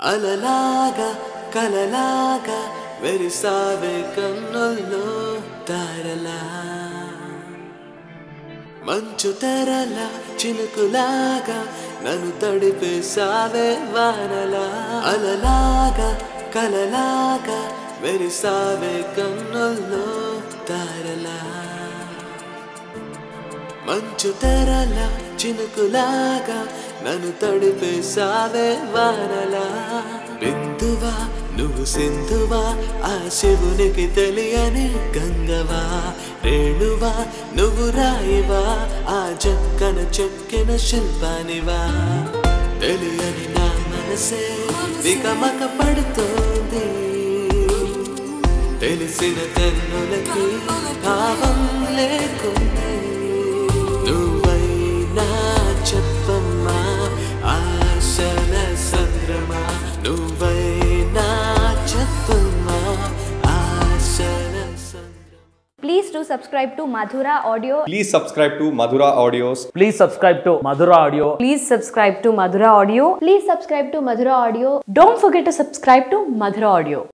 అలలాగా కలలాగా వెరిసావే కన్నుల్లో తారలా మంచు తెరల చినుకులాగా నన్ను తడిపేసావే వానలా అలలాగా కలలాగా వెరిసావే కన్నుల్లో తారలా మంచు తెరల చినుకులాగా నన్ను తడిపేసావే వానలా బిందువా నువ్వు సింధువా ఆ శివునికి తెలియని గంగవా రేణువా నువ్వు రాయివా ఆ జక్కన చెక్కిన శిల్పానివా తెలియని నా మనసే వికమక పడుతోంది తెలిసిన కన్నులకి భావం లేకుంది నువ్వైనా చెప్పమ్మా ఆశల సంద్రమా నువ్వైనా చెప్పమ్మా ఆశల సంద్రమా Please do subscribe to Madhura Audio. Please subscribe to Madhura Audios. Please subscribe to Madhura Audio. Please subscribe to Madhura Audio. Please subscribe to Madhura Audio. Don't forget to subscribe to Madhura Audio.